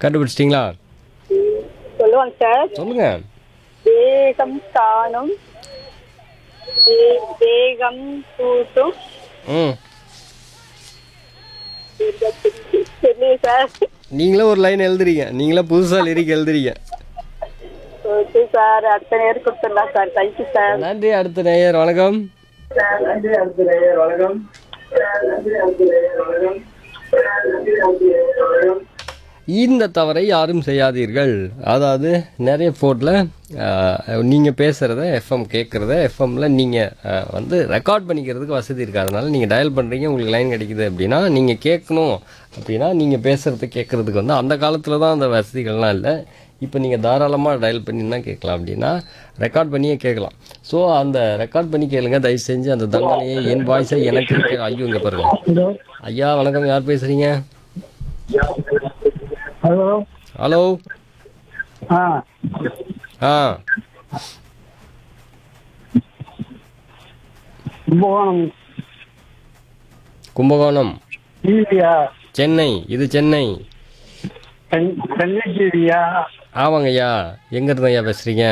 கண்டுபிடிச்சிட்டிங்களா சொல்லுவாங்க சார் சொல்லுங்க வேகம் காணும் வே- வேகம் கூட்டும் ம் தெரியல சார் நீங்களே ஒரு லைன் எழுதுறீங்க நீங்களே புதுசாக லிரிக் எழுதுறீங்க ஓகே சார் அடுத்த நேரம் கொடுத்துடலாம் சார் தேங்க்யூ சார் நன்றி அடுத்த நேயர் வணக்கம் இந்த தவறை யாரும் செய்யாதீர்கள் அதாவது நிறைய ஃபோனில் நீங்கள் பேசுகிறத எஃப்எம் கேட்குறத எஃப்எம்ல நீங்கள் வந்து ரெக்கார்ட் பண்ணிக்கிறதுக்கு வசதி இருக்குது அதனால நீங்கள் டயல் பண்ணுறீங்க உங்களுக்கு லைன் கிடைக்குது அப்படின்னா நீங்கள் கேட்கணும் அப்படின்னா நீங்கள் பேசுகிறத கேட்குறதுக்கு வந்து அந்த காலத்தில் தான் அந்த வசதிகள்லாம் இல்லை இப்போ நீங்கள் தாராளமாக டயல் பண்ணினா கேட்கலாம் அப்படின்னா ரெக்கார்ட் பண்ணியே கேட்கலாம் ஸோ அந்த ரெக்கார்ட் பண்ணி கேளுங்க தயவு செஞ்சு அந்த தண்டனையை என் வாய்ஸை எனக்கு கே- ஐயோ இங்கே பாருங்க ஐயா வணக்கம் யார் பேசுகிறீங்க ஹலோ ஹலோ ஆ ஆ கும்பகோணம் கும்பகோணம் இந்தியா சென்னை இது சென்னை சென்னைக்கிரியா ஆமாங்க ஐயா எங்கேருந்து ஐயா பேசுகிறீங்க